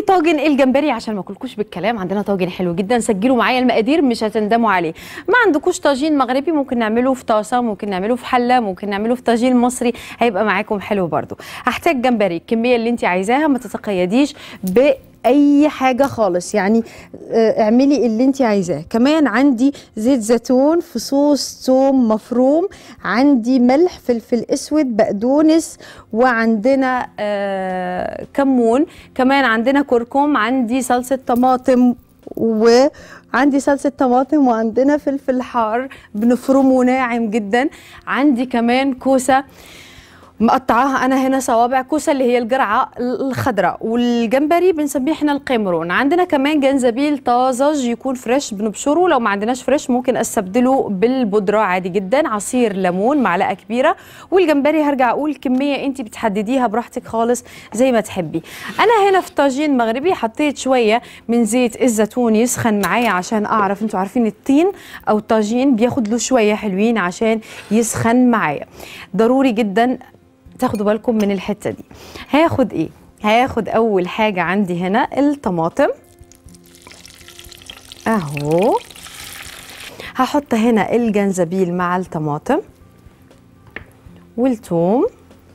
طاجن الجمبري عشان ما اكلكوش بالكلام عندنا طاجن حلو جدا سجلوا معايا المقادير مش هتندموا عليه ما عندكوش طاجين مغربي ممكن نعمله في طاسه ممكن نعمله في حله ممكن نعمله في طاجين مصري هيبقى معاكم حلو برده هحتاج جمبري الكميه اللي انت عايزاها ما تتقيديش ب اي حاجه خالص يعني آه، اعملي اللي انت عايزاه كمان عندي زيت زيتون فصوص ثوم مفروم عندي ملح فلفل اسود بقدونس وعندنا آه كمون كمان عندنا كركم عندي صلصه طماطم وعندي صلصه طماطم وعندنا فلفل حار بنفرمه ناعم جدا عندي كمان كوسه مقطعاها انا هنا صوابع كوسه اللي هي الجرعه الخضراء والجمبري بنسميه احنا القمرون عندنا كمان جنزبيل طازج يكون فريش بنبشره لو ما عندناش فريش ممكن استبدله بالبودره عادي جدا عصير ليمون معلقه كبيره والجمبري هرجع اقول كميه انت بتحدديها براحتك خالص زي ما تحبي انا هنا في طاجين مغربي حطيت شويه من زيت الزيتون يسخن معايا عشان اعرف انتوا عارفين الطين او الطاجين بياخد له شويه حلوين عشان يسخن معايا ضروري جدا تاخدوا بالكم من الحته دي هاخد ايه هاخد اول حاجه عندي هنا الطماطم اهو هحط هنا الجنزبيل مع الطماطم والثوم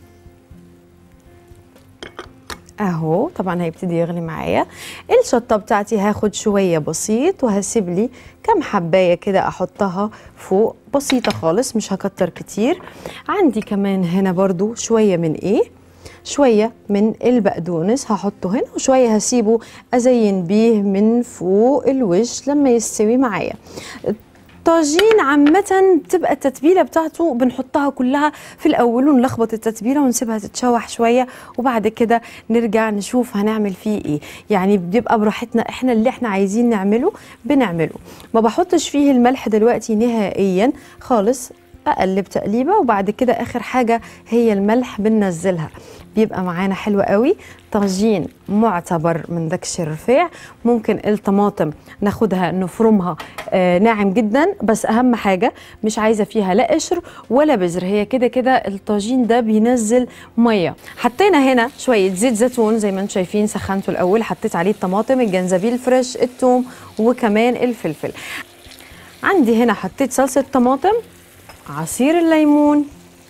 اهو طبعا هيبتدي يغلي معايا الشطه بتاعتي هاخد شويه بسيط وهسيب لي كام حبايه كده احطها فوق بسيطه خالص مش هكتر كتير عندي كمان هنا برضو شويه من ايه شويه من البقدونس هحطه هنا وشويه هسيبه ازين بيه من فوق الوش لما يستوي معايا الطاجين عامة بتبقى التتبيلة بتاعته بنحطها كلها في الأول ونلخبط التتبيلة ونسيبها تتشوح شوية وبعد كده نرجع نشوف هنعمل فيه إيه يعني بيبقى براحتنا إحنا اللي إحنا عايزين نعمله بنعمله ما بحطش فيه الملح دلوقتي نهائيا خالص اقلب تقليبه وبعد كده اخر حاجه هي الملح بننزلها بيبقى معانا حلو قوي طاجين معتبر من دكش الرفيع ممكن الطماطم ناخدها نفرمها آه ناعم جدا بس اهم حاجه مش عايزه فيها لا قشر ولا بذر هي كده كده الطاجين ده بينزل ميه حطينا هنا شويه زيت زيتون زي ما انتم شايفين سخنته الاول حطيت عليه الطماطم الجنزبيل فريش الثوم وكمان الفلفل عندي هنا حطيت صلصه طماطم عصير الليمون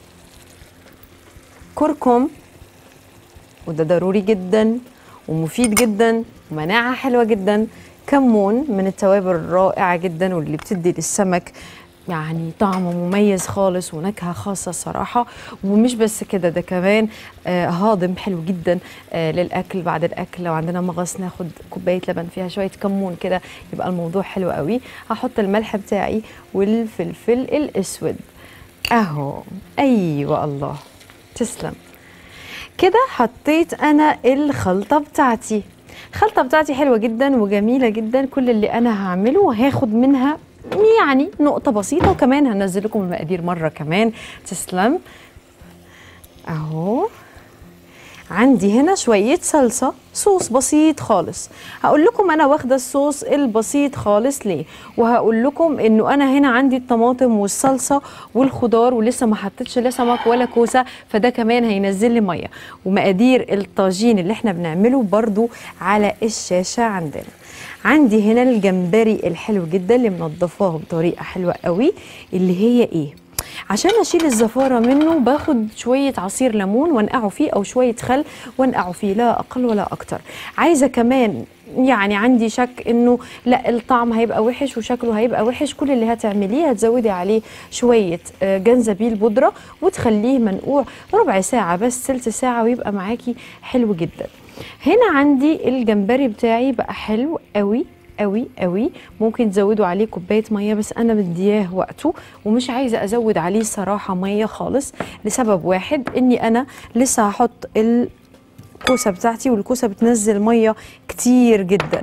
كركم وده ضروري جدا ومفيد جدا ومناعة حلوة جدا كمون من التوابل الرائعة جدا واللي بتدي للسمك يعني طعم مميز خالص ونكهة خاصة الصراحة ومش بس كده ده كمان آه هاضم حلو جدا آه للأكل بعد الأكل لو عندنا مغص ناخد كوباية لبن فيها شوية كمون كده يبقى الموضوع حلو قوي هحط الملح بتاعي والفلفل الأسود أهو أيوة الله تسلم كده حطيت انا الخلطه بتاعتي الخلطه بتاعتي حلوه جدا وجميله جدا كل اللي انا هعمله هاخد منها يعني نقطه بسيطه وكمان هنزل لكم المقادير مره كمان تسلم اهو عندي هنا شوية صلصة صوص بسيط خالص هقول لكم انا واخده الصوص البسيط خالص ليه وهقول لكم انه انا هنا عندي الطماطم والصلصه والخضار ولسه ما حطيتش لا سمك ولا كوسه فده كمان هينزل لي ميه ومقادير الطاجين اللي احنا بنعمله برضو على الشاشه عندنا عندي هنا الجمبري الحلو جدا اللي منضفاه بطريقه حلوه قوي اللي هي ايه عشان اشيل الزفاره منه باخد شويه عصير ليمون وانقعه فيه او شويه خل وانقعه فيه لا اقل ولا اكتر عايزه كمان يعني عندي شك انه لا الطعم هيبقى وحش وشكله هيبقى وحش كل اللي هتعمليه هتزودي عليه شويه جنزبيل بودره وتخليه منقوع ربع ساعه بس ثلث ساعه ويبقى معاكي حلو جدا هنا عندي الجمبري بتاعي بقى حلو قوي قوي قوي ممكن تزودوا عليه كوبايه ميه بس انا مدياه وقته ومش عايزه ازود عليه صراحه ميه خالص لسبب واحد اني انا لسه هحط الكوسه بتاعتي والكوسه بتنزل ميه كتير جدا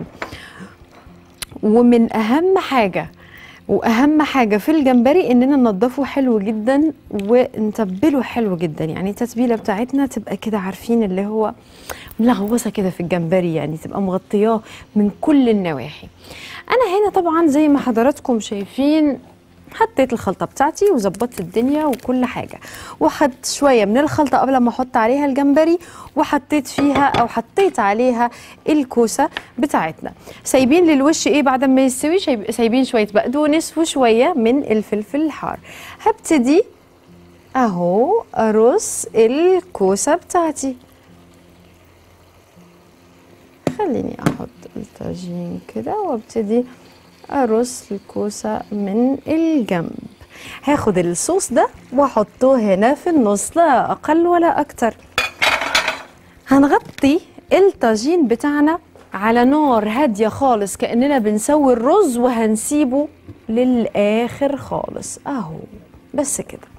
ومن اهم حاجه واهم حاجه في الجمبري اننا ننضفه حلو جدا ونتبله حلو جدا يعني التتبيله بتاعتنا تبقى كده عارفين اللي هو ملغوصه كده في الجمبري يعني تبقى مغطياه من كل النواحي انا هنا طبعا زي ما حضراتكم شايفين حطيت الخلطة بتاعتي وظبطت الدنيا وكل حاجة وحط شوية من الخلطة قبل ما احط عليها الجمبري وحطيت فيها او حطيت عليها الكوسة بتاعتنا سايبين للوش ايه بعد ما يستوي شايب- سايبين شوية بقدونس وشوية من الفلفل الحار هبتدي اهو ارص الكوسة بتاعتي خليني احط الطاجين كده وابتدي ارص الكوسه من الجنب هاخد الصوص ده واحطه هنا في النص لا اقل ولا اكتر هنغطي الطاجين بتاعنا على نار هاديه خالص كاننا بنسوي الرز وهنسيبه للاخر خالص اهو بس كده